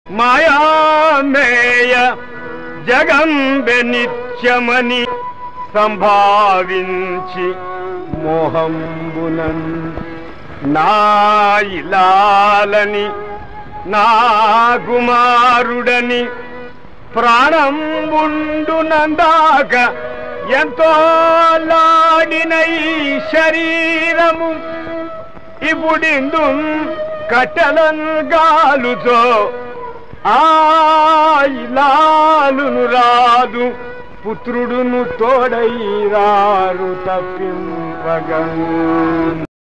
మాయామేయ జగంబె నిత్యమని సంభావించి మోహంబునన్ నా ఇలాలని నా కుమారుడని ప్రాణంబుండునందాక ఎంతో లాడిన ఈ శరీరము ఇప్పుడిందు కట్టెలన్ గాలుతో ఆయిలాలును రాదు పుత్రుడును తోడై రారు తప్పింపగను